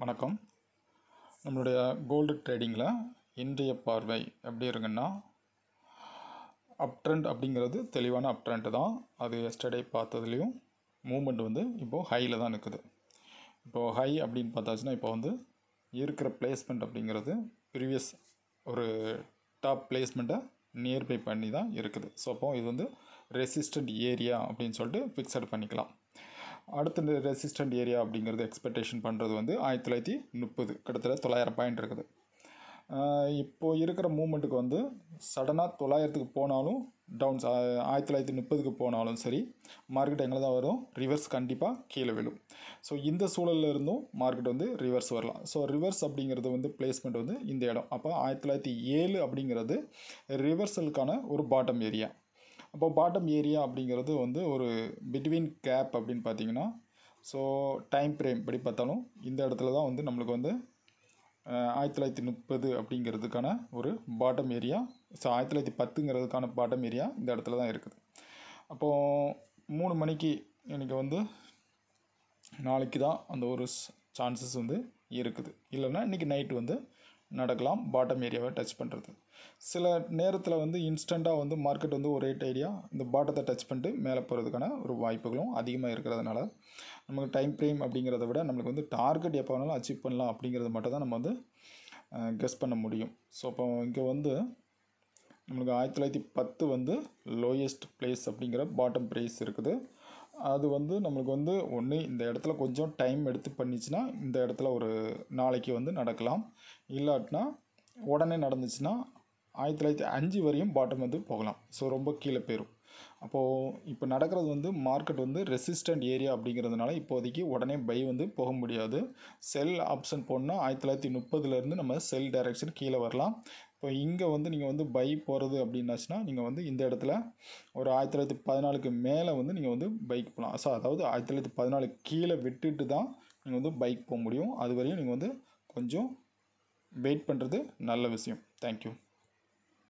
வணக்கம் நம்மளுடைய கோல்டு ட்ரேடிங்கில் இன்றைய பார்வை எப்படி இருக்குன்னா அப் ட்ரெண்ட் அப்படிங்கிறது தெளிவான அப் ட்ரெண்ட் தான் அது எஸ்டர்டே பார்த்ததுலேயும் மூமெண்ட் வந்து இப்போது ஹையில் தான் நிற்குது இப்போது ஹை அப்படின்னு பார்த்தாச்சுன்னா இப்போ வந்து இருக்கிற பிளேஸ்மெண்ட் அப்படிங்கிறது ப்ரீவியஸ் ஒரு டாப் பிளேஸ்மெண்ட்டை நியர்பை பண்ணி தான் இருக்குது ஸோ அப்போ இது வந்து ரெசிஸ்டண்ட் ஏரியா அப்படின்னு சொல்லிட்டு ஃபிக்ஸட் பண்ணிக்கலாம் அடுத்த ரெசிஸ்டண்ட் ஏரியா அப்படிங்கிறது எக்ஸ்பெக்டேஷன் பண்ணுறது வந்து ஆயிரத்தி தொள்ளாயிரத்தி முப்பது கிட்டத்தட்ட தொள்ளாயிரம் பாயிண்ட் இருக்குது இப்போது இருக்கிற மூமெண்ட்டுக்கு வந்து சடனாக தொள்ளாயிரத்துக்கு போனாலும் டவுன்ஸ் ஆயிரத்தி தொள்ளாயிரத்தி முப்பதுக்கு போனாலும் சரி மார்க்கெட் எங்கே தான் வரும் ரிவர்ஸ் கண்டிப்பாக கீழே விழும் ஸோ இந்த சூழலில் இருந்தும் மார்க்கெட் வந்து ரிவர்ஸ் வரலாம் ஸோ ரிவர்ஸ் அப்படிங்கிறது வந்து பிளேஸ்மெண்ட் வந்து இந்த இடம் அப்போ ஆயிரத்தி தொள்ளாயிரத்தி ஏழு அப்படிங்கிறது ரிவர்சலுக்கான ஒரு பாட்டம் ஏரியா அப்போ பாட்டம் ஏரியா அப்படிங்கிறது வந்து ஒரு பிட்வீன் கேப் அப்படின்னு பார்த்தீங்கன்னா ஸோ டைம் ஃப்ரேம் படி பார்த்தாலும் இந்த இடத்துல தான் வந்து நம்மளுக்கு வந்து ஆயிரத்தி தொள்ளாயிரத்தி முப்பது அப்படிங்கிறதுக்கான ஒரு பாட்டம் ஏரியா ஸோ ஆயிரத்தி தொள்ளாயிரத்தி பத்துங்கிறதுக்கான பாட்டம் ஏரியா இந்த இடத்துல தான் இருக்குது அப்போது மூணு மணிக்கு எனக்கு வந்து நாளைக்கு தான் அந்த ஒரு சான்சஸ் வந்து இருக்குது இல்லைன்னா இன்றைக்கி நைட்டு வந்து நடக்கலாம் பாட்டம் ஏரியாவை டச் பண்ணுறது சில நேரத்தில் வந்து இன்ஸ்டண்ட்டாக வந்து மார்க்கெட் வந்து ஒரு ரேட் ஐடியா இந்த பாட்டத்தை டச் பண்ணிட்டு மேலே போகிறதுக்கான ஒரு வாய்ப்புகளும் அதிகமாக இருக்கிறதுனால நமக்கு டைம் ஃப்ரேம் அப்படிங்கிறத விட நம்மளுக்கு வந்து டார்கெட் எப்போ வேணாலும் அச்சீவ் பண்ணலாம் அப்படிங்கிறது மட்டும் தான் நம்ம வந்து கெஸ் பண்ண முடியும் ஸோ அப்போ இங்கே வந்து நம்மளுக்கு ஆயிரத்தி தொள்ளாயிரத்தி பத்து வந்து லோயஸ்ட் பிளேஸ் அப்படிங்கிற பாட்டம் ப்ரைஸ் இருக்குது அது வந்து நம்மளுக்கு வந்து ஒன்று இந்த இடத்துல கொஞ்சம் டைம் எடுத்து பண்ணிச்சுன்னா இந்த இடத்துல ஒரு நாளைக்கு வந்து நடக்கலாம் இல்லாட்டினா உடனே நடந்துச்சுன்னா ஆயிரத்தி தொள்ளாயிரத்தி அஞ்சு வரையும் பாட்டம் வந்து போகலாம் ஸோ ரொம்ப கீழே போயிடும் அப்போது இப்போ நடக்கிறது வந்து மார்க்கெட் வந்து ரெசிஸ்டண்ட் ஏரியா அப்படிங்கிறதுனால இப்போதைக்கு உடனே பை வந்து போக முடியாது செல் ஆப்ஷன் போடணும்னா ஆயிரத்தி தொள்ளாயிரத்தி முப்பதுலேருந்து நம்ம செல் டைரெக்ஷன் கீழே வரலாம் இப்போ இங்கே வந்து நீங்கள் வந்து பை போகிறது அப்படின்னாச்சுன்னா நீங்கள் வந்து இந்த இடத்துல ஒரு ஆயிரத்தி தொள்ளாயிரத்தி பதினாலுக்கு மேலே வந்து நீங்கள் வந்து பைக் போகலாம் ஸோ அதாவது ஆயிரத்தி தொள்ளாயிரத்தி பதினாலு கீழே விட்டுட்டு தான் நீங்கள் வந்து பைக் போக முடியும் அது வரையும் நீங்கள் வந்து கொஞ்சம் வெயிட் பண்ணுறது நல்ல விஷயம் தேங்க்யூ